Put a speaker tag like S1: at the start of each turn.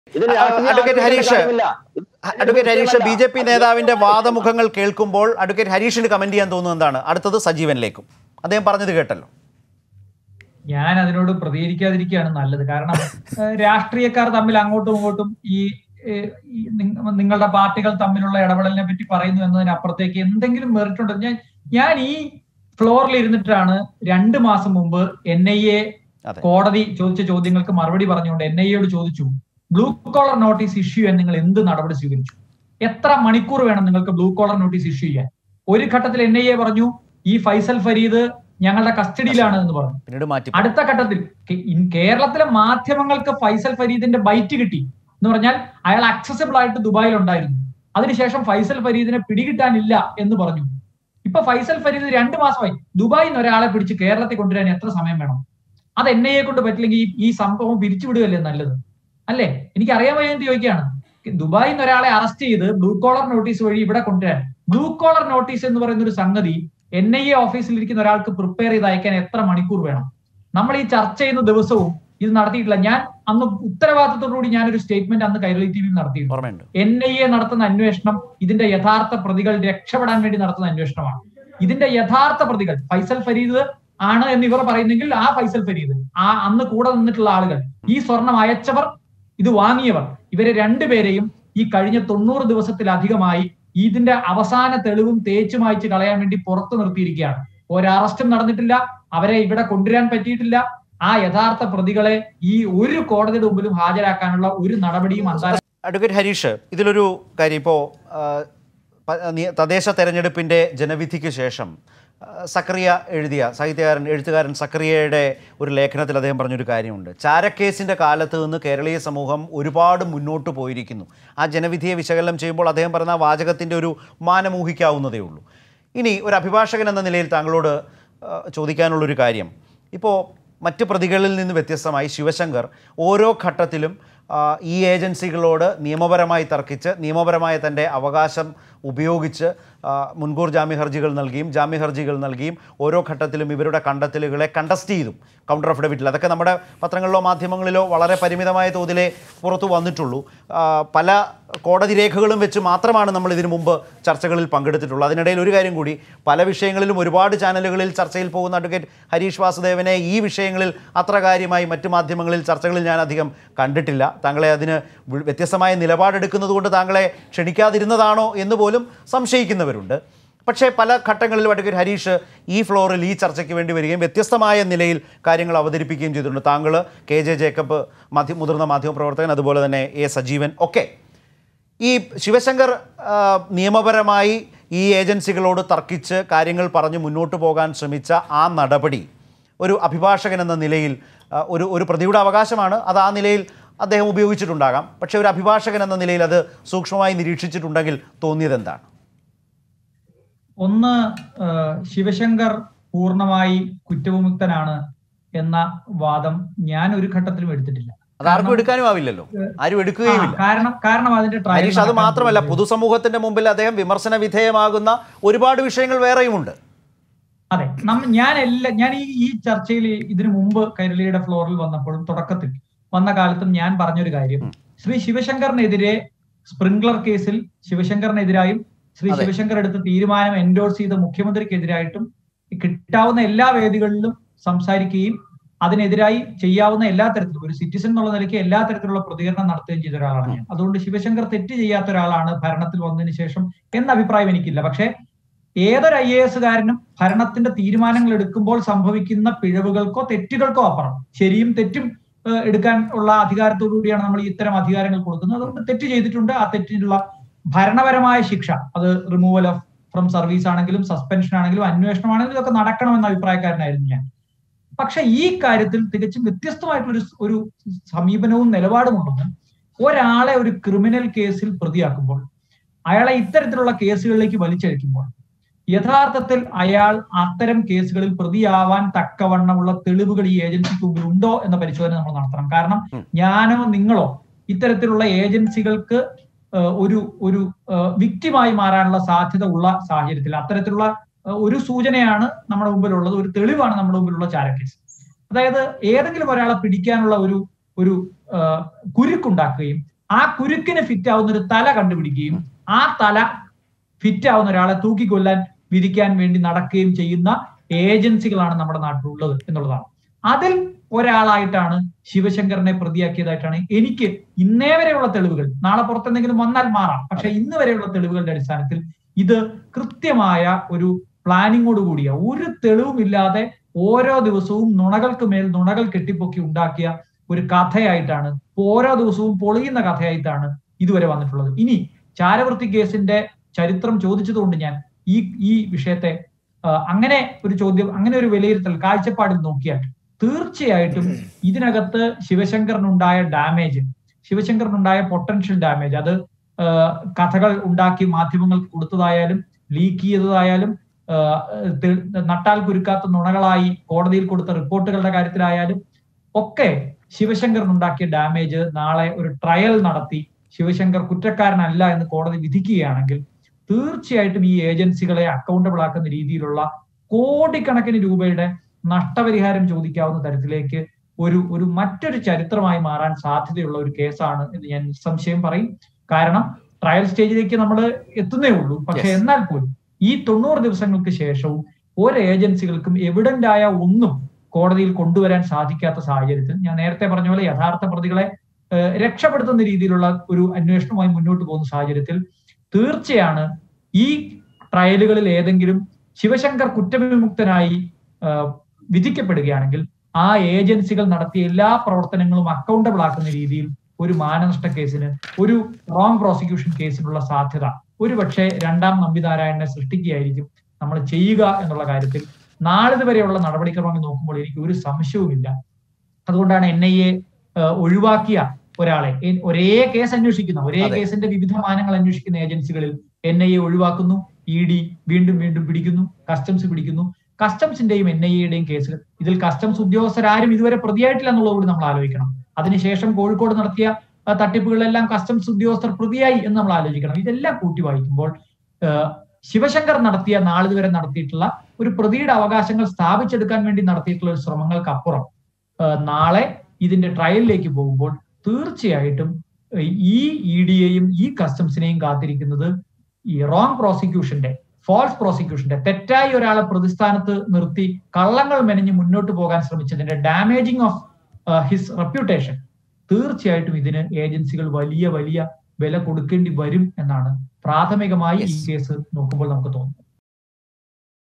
S1: ഇതിൽ
S2: ആ,
S1: രാഷ്ട്രീയം
S2: അഡ്വക്കേറ്റ്
S1: ആർക്കും
S2: ഹരീഷ്
S1: കാര്യമില്ല.
S2: Advocate Harish B J P
S1: ഇത്
S2: നേതാവിന്റെ വാദമുഖങ്ങൾ കേൾക്കുമ്പോൾ അഡ്വക്കേറ്റ് ഹരീഷിന് കമന്റ് ചെയ്യാൻ തോന്നുന്നത് എന്താണ് അടുത്തത് സജീവനിലേക്കും അദ്ദേഹം പറഞ്ഞത് കേട്ടല്ലോ
S3: ഞാൻ അതിനോട് പ്രതികരിക്കാതിരിക്കുകയാണ് നല്ലത് കാരണം ഏഹ്, രാഷ്ട്രീയക്കാർ തമ്മിൽ അങ്ങോട്ടും ഇങ്ങോട്ടും ഈ ഏഹ്, ഈ നിങ്ങ- നിങ്ങളുടെ പാർട്ടികൾ തമ്മിലുള്ള ഇടപെടലിനെ പറ്റി പറയുന്നു എന്നതിനപ്പുറത്തേക്ക് എന്തെങ്കിലും മെറിറ്റ് ഉണ്ടോ ഞാൻ ഞാൻ ഈ ഫ്ലോറിൽ ഇരുന്നിട്ടാണ് രണ്ട് മാസം മുമ്പ് എൻ ഐ എ
S2: അതെ
S3: കോടതി ചോദിച്ച ചോദ്യങ്ങൾക്ക് മറുപടി പറഞ്ഞുകൊണ്ട് എൻ ഐ എയോട് ചോദിച്ചു ബ്ലൂ കോളർ നോട്ടീസ് ഇഷ്യൂ ചെയ്യാൻ നിങ്ങൾ എന്ത് നടപടി സ്വീകരിച്ചു എത്ര മണിക്കൂർ വേണം നിങ്ങൾക്ക് ബ്ലൂ കോളർ നോട്ടീസ് ഇഷ്യൂ ചെയ്യാൻ ഒരു ഘട്ടത്തിൽ എൻ ഐ എ പറഞ്ഞു ഈ ഫൈസൽ ഫരീദ് ഞങ്ങളുടെ കസ്റ്റഡിയിലാണ് എന്ന് പറഞ്ഞു
S2: പിന്നീട് മാറ്റി
S3: അടുത്ത ഘട്ടത്തിൽ കേ- ഇൻ- കേരളത്തിലെ മാധ്യമങ്ങൾക്ക് ഫൈസൽ ഫരീദിന്റെ ബൈറ്റ് കിട്ടി എന്ന് പറഞ്ഞാൽ അയാൾ അക്സസിബിൾ ആയിട്ട് ദുബായിൽ ഉണ്ടായിരുന്നു അതിനുശേഷം ഫൈസൽ ഫരീദിനെ പിടികിട്ടാനില്ല എന്ന് പറഞ്ഞു ഇപ്പൊ ഫൈസൽ ഫരീദ് രണ്ടു മാസമായി ദുബായിൽ നിന്ന് ഒരാളെ പിടിച്ച് കേരളത്തിൽ കൊണ്ടുവരാൻ എത്ര സമയം വേണം അത് എൻ ഐ എ കൊണ്ട് പറ്റില്ലെങ്കിൽ ഈ- ഈ സംഭവം പിരിച്ചുവിടുകയല്ലേ നല്ലത് അല്ലേ എനിക്ക് അറിയാൻ വയ്യെന്ന് ചോദിക്കുകയാണ് ദുബായിൽ നിന്ന് ഒരാളെ അറസ്റ്റ് ചെയ്ത് ബ്ലൂ കോളർ നോട്ടീസ് വഴി ഇവിടെ കൊണ്ടുവരാൻ ബ്ലൂ കോളർ നോട്ടീസ് എന്ന് പറയുന്ന ഒരു സംഗതി എൻ ഐ എ ഓഫീസിൽ ഇരിക്കുന്ന ഒരാൾക്ക് പ്രിപ്പയർ ചെയ്ത് അയക്കാൻ എത്ര മണിക്കൂർ വേണം നമ്മൾ ഈ ചർച്ച ചെയ്യുന്ന ദിവസവും ഇത് നടത്തിയിട്ടില്ല ഞാൻ അന്ന് ഉത്തരവാദിത്തത്തോടുകൂടി ഞാനൊരു സ്റ്റേറ്റ്മെന്റ് അന്ന് കൈരളി ടി വിയിൽ നടത്തിയിരുന്നു
S2: ഓർമ്മയുണ്ട്
S3: എൻ ഐ എ നടത്തുന്ന അന്വേഷണം ഇതിന്റെ യഥാർത്ഥ പ്രതികൾ രക്ഷപ്പെടാൻ വേണ്ടി നടത്തുന്ന അന്വേഷണമാണ് ഇതിന്റെ യഥാർത്ഥ പ്രതികൾ ഫൈസൽ ഫരീദ് ആണ് എന്ന് ഇവർ പറയുന്നെങ്കിൽ ആ ഫൈസൽ ഫരീദ് ആ അന്ന് കൂടെ നിന്നിട്ടുള്ള ആളുകൾ ഈ സ്വർണം അയച്ചവർ ഇത് വാങ്ങിയവർ ഇവരെ രണ്ടുപേരെയും ഈ കഴിഞ്ഞ തൊണ്ണൂറ് ദിവസത്തിലധികമായി ഇതിന്റെ അവസാന തെളിവും തേച്ചു മായ്ച്ച് കളയാൻ വേണ്ടി പുറത്തു നിർത്തിയിരിക്കുകയാണ് ഒരറസ്റ്റും നടന്നിട്ടില്ല അവരെ ഇവിടെ കൊണ്ടുവരാൻ പറ്റിയിട്ടില്ല ആ യഥാർത്ഥ പ്രതികളെ ഈ ഒരു കോടതിയുടെ മുമ്പിലും ഹാജരാക്കാനുള്ള ഒരു നടപടിയും അന്താരാഷ്ട്ര
S2: അഡ്വക്കേറ്റ് ഹരീഷ് ഇതിലൊരു കാര്യം ഇപ്പോൾ തദ്ദേശ തെരഞ്ഞെടുപ്പിൻ്റെ ജനവിധിക്ക് ശേഷം ആ, സക്കറിയ എഴുതിയ സാഹിത്യകാരൻ എഴുത്തുകാരൻ സക്കറിയയുടെ ഒരു ലേഖനത്തിൽ അദ്ദേഹം പറഞ്ഞൊരു കാര്യമുണ്ട് ചാരക്കേസിൻ്റെ കാലത്ത് നിന്ന് കേരളീയ സമൂഹം ഒരുപാട് മുന്നോട്ട് പോയിരിക്കുന്നു ആ ജനവിധിയെ വിശകലനം ചെയ്യുമ്പോൾ അദ്ദേഹം പറഞ്ഞ ആ വാചകത്തിൻ്റെ ഒരു മാനം ഊഹിക്കാവുന്നതേ ഉള്ളൂ ഇനി ഒരു അഭിഭാഷകൻ എന്ന നിലയിൽ താങ്കളോട് ആ, ചോദിക്കാനുള്ളൊരു കാര്യം ഇപ്പോൾ മറ്റ് പ്രതികളിൽ നിന്ന് വ്യത്യസ്തമായി ശിവശങ്കർ ഓരോ ഘട്ടത്തിലും ആ, ഈ ഏജൻസികളോട് നിയമപരമായി തർക്കിച്ച് നിയമപരമായ തൻ്റെ അവകാശം ഉപയോഗിച്ച് ആ, മുൻകൂർ ജാമ്യ ഹർജികൾ നൽകിയും ജാമ്യ ഹർജികൾ നൽകിയും ഓരോ ഘട്ടത്തിലും ഇവരുടെ കണ്ടെത്തലുകളെ കണ്ടസ്റ്റ് ചെയ്തും കൗണ്ടർ അഫിഡവിറ്റിൽ അതൊക്കെ നമ്മുടെ പത്രങ്ങളിലോ മാധ്യമങ്ങളിലോ വളരെ പരിമിതമായ തോതിലേ പുറത്തു വന്നിട്ടുള്ളൂ ആ, പല കോടതി രേഖകളും വെച്ച് മാത്രമാണ് നമ്മൾ ഇതിനു മുമ്പ് ചർച്ചകളിൽ പങ്കെടുത്തിട്ടുള്ളത് അതിനിടയിൽ ഒരു കാര്യം കൂടി പല വിഷയങ്ങളിലും ഒരുപാട് ചാനലുകളിൽ ചർച്ചയിൽ പോകുന്ന അഡ്വക്കേറ്റ് ഹരീഷ് വാസുദേവനെ ഈ വിഷയങ്ങളിൽ അത്ര കാര്യമായി മറ്റു മാധ്യമങ്ങളിൽ ചർച്ചകളിൽ ഞാൻ അധികം കണ്ടിട്ടില്ല താങ്കളെ അതിന് വി- വ്യത്യസ്തമായ നിലപാടെടുക്കുന്നത് കൊണ്ട് താങ്കളെ ക്ഷണിക്കാതിരുന്നതാണോ എന്ന് പോലും സംശയിക്കുന്നവരുണ്ട് പക്ഷേ പല ഘട്ടങ്ങളിലും അഡ്വക്കേറ്റ് ഹരീഷ് ഈ ഫ്ലോറിൽ ഈ ചർച്ചയ്ക്ക് വേണ്ടി വരികയും വ്യത്യസ്തമായ നിലയിൽ കാര്യങ്ങൾ അവതരിപ്പിക്കുകയും ചെയ്തിട്ടുണ്ട് താങ്കൾ കെ ജെ ജേക്കബ് മാധ്യ മുതിർന്ന മാധ്യമപ്രവർത്തകൻ അതുപോലെ തന്നെ എ സജീവൻ ഒക്കെ ഈ ശിവശങ്കർ ആ, നിയമപരമായി ഈ ഏജൻസികളോട് തർക്കിച്ച് കാര്യങ്ങൾ പറഞ്ഞ് മുന്നോട്ട് പോകാൻ ശ്രമിച്ച ആ നടപടി ഒരു അഭിഭാഷകൻ എന്ന നിലയിൽ ആ, ഒരു ഒരു പ്രതിയുടെ അവകാശമാണ് അത് ആ നിലയിൽ അദ്ദേഹം ഉപയോഗിച്ചിട്ടുണ്ടാകാം പക്ഷേ ഒരു അഭിഭാഷകൻ എന്ന നിലയിൽ അത് സൂക്ഷ്മമായി നിരീക്ഷിച്ചിട്ടുണ്ടെങ്കിൽ തോന്നിയത് എന്താണ്
S3: ഒന്ന് ആ, ശിവശങ്കർ പൂർണ്ണമായി കുറ്റവിമുക്തനാണ് എന്ന വാദം ഞാൻ ഒരു ഘട്ടത്തിലും എടുത്തിട്ടില്ല
S2: അത് ആർക്കും എടുക്കാനും ആവില്ലല്ലോ ആരും
S3: ആ,
S2: എടുക്കുകയുമില്ല
S3: കാരണം കാരണം അതിന്റെ trial
S2: ഹരീഷ് അത്
S3: നടക്കാൻ
S2: മാത്രമല്ല
S3: പോകുന്നത്
S2: പൊതുസമൂഹത്തിന്റെ മുമ്പിൽ അദ്ദേഹം വിമർശന വിധേയമാകുന്ന ഒരുപാട് വിഷയങ്ങൾ വേറെയുമുണ്ട്
S3: അതെ നമ്മ ഞാൻ എല്ലാ ഞാൻ ഈ ഈ ചർച്ചയിൽ ഇതിനു മുമ്പ് കൈരളിയുടെ ഫ്ലോറിൽ വന്നപ്പോഴും തുടക്കത്തിൽ വന്ന കാലത്തും ഞാൻ പറഞ്ഞൊരു കാര്യം ശ്രീ ശിവശങ്കറിനെതിരെ സ്പ്രിംഗ്ലർ കേസിൽ ശിവശങ്കറിനെതിരായും ശ്രീ
S2: അതെ.
S3: ശിവശങ്കർ എടുത്ത തീരുമാനം എൻഡോഴ്സ് ചെയ്ത മുഖ്യമന്ത്രിക്കെതിരായിട്ടും കിട്ടാവുന്ന എല്ലാ വേദികളിലും സംസാരിക്കുകയും അതിനെതിരായി ചെയ്യാവുന്ന എല്ലാ തരത്തിലും ഒരു സിറ്റിസൺ എന്നുള്ള നിലയ്ക്ക് എല്ലാ തരത്തിലുള്ള പ്രതികരണം നടത്തുകയും ചെയ്ത ഒരാളാണ് ഞാൻ അതുകൊണ്ട് ശിവശങ്കർ തെറ്റ് ചെയ്യാത്ത ഒരാളാണ് ഭരണത്തിൽ വന്നതിന് ശേഷം എന്ന അഭിപ്രായം എനിക്കില്ല പക്ഷേ ഏതൊരു ഐ എ എസുകാരനും ഭരണത്തിന്റെ തീരുമാനങ്ങൾ എടുക്കുമ്പോൾ സംഭവിക്കുന്ന പിഴവുകൾക്കോ തെറ്റുകൾക്കോ അപ്പുറം ശരിയും തെറ്റും ഏഹ്, എടുക്കാൻ ഉള്ള അധികാരത്തോടു കൂടിയാണ് നമ്മൾ ഇത്തരം അധികാരങ്ങൾ കൊടുക്കുന്നത് അതുകൊണ്ട് തെറ്റ് ചെയ്തിട്ടുണ്ട് ആ തെറ്റിനുള്ള ഭരണപരമായ ശിക്ഷ അത് റിമൂവൽ ഓഫ് ഫ്രം സർവീസ് ആണെങ്കിലും സസ്പെൻഷൻ ആണെങ്കിലും അന്വേഷണമാണെങ്കിലും ഇതൊക്കെ നടക്കണമെന്ന അഭിപ്രായക്കാരനായിരുന്നു ഞാൻ പക്ഷെ ഈ കാര്യത്തിൽ തികച്ചും വ്യത്യസ്തമായിട്ടുള്ള ഒരു ഒരു സമീപനവും നിലപാടുമുണ്ടെന്ന് ഒരാളെ ഒരു ക്രിമിനൽ കേസിൽ പ്രതിയാക്കുമ്പോൾ അയാളെ ഇത്തരത്തിലുള്ള കേസുകളിലേക്ക് വലിച്ചഴിക്കുമ്പോൾ യഥാർത്ഥത്തിൽ അയാൾ അത്തരം കേസുകളിൽ പ്രതിയാവാൻ തക്കവണ്ണമുള്ള തെളിവുകൾ ഈ ഏജൻസിക്ക് മുമ്പിൽ ഉണ്ടോ എന്ന പരിശോധന നമ്മൾ നടത്തണം കാരണം
S2: ഉം.
S3: ഞാനോ നിങ്ങളോ ഇത്തരത്തിലുള്ള ഏജൻസികൾക്ക് ഏഹ്, ഒരു ഒരു വിക്റ്റിമായി മാറാനുള്ള സാധ്യത ഉള്ള സാഹചര്യത്തിൽ അത്തരത്തിലുള്ള ഏഹ്, ഒരു സൂചനയാണ് നമ്മുടെ മുമ്പിലുള്ളത് ഒരു തെളിവാണ് നമ്മുടെ മുമ്പിലുള്ള ചാരക്കേസ് അതായത് ഏതെങ്കിലും ഒരാളെ പിടിക്കാനുള്ള ഒരു ഒരു ഏഹ്, കുരുക്കുണ്ടാക്കുകയും ആ കുരുക്കിന് ഫിറ്റ് ആവുന്ന ഒരു തല കണ്ടുപിടിക്കുകയും ആ തല ഫിറ്റ് ആവുന്ന ഒരാളെ തൂക്കിക്കൊല്ലാൻ വിധിക്കാൻ വേണ്ടി നടക്കുകയും ചെയ്യുന്ന ഏജൻസികളാണ് നമ്മുടെ നാട്ടിലുള്ളത് എന്നുള്ളതാണ് അതിൽ ഒരാളായിട്ടാണ് ശിവശങ്കറിനെ പ്രതിയാക്കിയതായിട്ടാണ് എനിക്ക് ഇന്നേ വരെയുള്ള തെളിവുകൾ നാളെ പുറത്തെന്തെങ്കിലും വന്നാൽ മാറാം പക്ഷെ ഇന്ന് വരെയുള്ള തെളിവുകളുടെ അടിസ്ഥാനത്തിൽ ഇത് കൃത്യമായ ഒരു പ്ലാനിങ്ങോട് കൂടിയ ഒരു തെളിവുമില്ലാതെ ഓരോ ദിവസവും നുണകൾക്ക് മേൽ നുണകൾ കെട്ടിപ്പൊക്കി ഉണ്ടാക്കിയ ഒരു കഥയായിട്ടാണ് ഓരോ ദിവസവും പൊളിയുന്ന കഥയായിട്ടാണ് ഇതുവരെ വന്നിട്ടുള്ളത് ഇനി ചാരവൃത്തി കേസിന്റെ ചരിത്രം ചോദിച്ചതുകൊണ്ട് ഞാൻ ഈ ഈ വിഷയത്തെ അങ്ങനെ ഒരു ചോദ്യം അങ്ങനെ ഒരു വിലയിരുത്തൽ കാഴ്ചപ്പാടിൽ നോക്കിയാൽ തീർച്ചയായിട്ടും ഇതിനകത്ത് ശിവശങ്കറിനുണ്ടായ ഡാമേജ് ശിവശങ്കറിനുണ്ടായ പൊട്ടൻഷ്യൽ ഡാമേജ് അത് കഥകൾ ഉണ്ടാക്കി മാധ്യമങ്ങൾക്ക് കൊടുത്തതായാലും ലീക്ക് ചെയ്തതായാലും നട്ടാൽ കുരുക്കാത്ത നുണകളായി കോടതിയിൽ കൊടുത്ത റിപ്പോർട്ടുകളുടെ കാര്യത്തിലായാലും ഒക്കെ ശിവശങ്കറിനുണ്ടാക്കിയ ഡാമേജ് നാളെ ഒരു ട്രയൽ നടത്തി ശിവശങ്കർ കുറ്റക്കാരനല്ല എന്ന് കോടതി വിധിക്കുകയാണെങ്കിൽ തീർച്ചയായിട്ടും ഈ ഏജൻസികളെ അക്കൗണ്ടബിൾ ആക്കുന്ന രീതിയിലുള്ള കോടിക്കണക്കിന് രൂപയുടെ നഷ്ടപരിഹാരം ചോദിക്കാവുന്ന തരത്തിലേക്ക് ഒരു ഒരു മറ്റൊരു ചരിത്രമായി മാറാൻ സാധ്യതയുള്ള ഒരു കേസാണ് എന്ന് ഞാൻ സംശയം പറയും കാരണം ട്രയൽ സ്റ്റേജിലേക്ക് നമ്മൾ എത്തുന്നേ ഉള്ളൂ പക്ഷെ എന്നാൽ പോലും ഈ തൊണ്ണൂറ് ദിവസങ്ങൾക്ക് ശേഷവും ഒരു ഏജൻസികൾക്കും എവിഡന്റ് ആയ ഒന്നും കോടതിയിൽ കൊണ്ടുവരാൻ സാധിക്കാത്ത സാഹചര്യത്തിൽ ഞാൻ നേരത്തെ പറഞ്ഞ പോലെ യഥാർത്ഥ പ്രതികളെ രക്ഷപ്പെടുത്തുന്ന രീതിയിലുള്ള ഒരു അന്വേഷണവുമായി മുന്നോട്ട് പോകുന്ന സാഹചര്യത്തിൽ തീർച്ചയാണ് ഈ ട്രയലുകളിൽ ഏതെങ്കിലും ശിവശങ്കർ കുറ്റവിമുക്തനായി വിധിക്കപ്പെടുകയാണെങ്കിൽ ആ ഏജൻസികൾ നടത്തിയ എല്ലാ പ്രവർത്തനങ്ങളും അക്കൗണ്ടബിൾ ആക്കുന്ന രീതിയിൽ ഒരു മാനനഷ്ട കേസിന് ഒരു റോങ് പ്രോസിക്യൂഷൻ കേസിനുള്ള സാധ്യത ഒരു പക്ഷേ രണ്ടാം നമ്പിനാരായണനെ സൃഷ്ടിക്കുകയായിരിക്കും നമ്മൾ ചെയ്യുക എന്നുള്ള കാര്യത്തിൽ നാളിതുവരെയുള്ള നടപടിക്രമങ്ങൾ നോക്കുമ്പോൾ എനിക്ക് ഒരു സംശയവുമില്ല അതുകൊണ്ടാണ് എൻ ഐ എ ഒഴിവാക്കിയ ഒരാളെ ഒരേ കേസ് അന്വേഷിക്കുന്ന ഒരേ കേസിന്റെ വിവിധ മാനങ്ങൾ അന്വേഷിക്കുന്ന ഏജൻസികളിൽ എൻ ഐ എ ഒഴിവാക്കുന്നു ഇ ഡി വീണ്ടും വീണ്ടും പിടിക്കുന്നു കസ്റ്റംസ് പിടിക്കുന്നു കസ്റ്റംസിന്റെയും എൻ ഐ എയുടെയും കേസുകൾ ഇതിൽ കസ്റ്റംസ് ഉദ്യോഗസ്ഥരാരും ഇതുവരെ പ്രതിയായിട്ടില്ല എന്നുള്ളത് കൂടി നമ്മൾ ആലോചിക്കണം അതിനുശേഷം കോഴിക്കോട് നടത്തിയ തട്ടിപ്പുകളെല്ലാം കസ്റ്റംസ് ഉദ്യോഗസ്ഥർ പ്രതിയായി എന്ന് നമ്മൾ ആലോചിക്കണം ഇതെല്ലാം കൂട്ടി വായിക്കുമ്പോൾ ശിവശങ്കർ നടത്തിയ നാളിതുവരെ നടത്തിയിട്ടുള്ള ഒരു പ്രതിയുടെ അവകാശങ്ങൾ സ്ഥാപിച്ചെടുക്കാൻ വേണ്ടി നടത്തിയിട്ടുള്ള ഒരു ശ്രമങ്ങൾക്കപ്പുറം നാളെ ഇതിന്റെ ട്രയലിലേക്ക് പോകുമ്പോൾ തീർച്ചയായിട്ടും ഈ ഇ ഡിയെയും ഈ കസ്റ്റംസിനെയും കാത്തിരിക്കുന്നത് ഈ റോങ് പ്രോസിക്യൂഷന്റെ ഫോൾസ് പ്രോസിക്യൂഷന്റെ തെറ്റായി ഒരാളെ പ്രതിസ്ഥാനത്ത് നിർത്തി കള്ളങ്ങൾ മെനഞ്ഞ് മുന്നോട്ട് പോകാൻ ശ്രമിച്ചതിന്റെ ഡാമേജിങ് ഓഫ് ഹിസ് റെപ്യൂട്ടേഷൻ തീർച്ചയായിട്ടും ഇതിന് ഏജൻസികൾ വലിയ വലിയ വില കൊടുക്കേണ്ടി വരും എന്നാണ് പ്രാഥമികമായി ഈ കേസ് നോക്കുമ്പോൾ നമുക്ക് തോന്നുന്നത്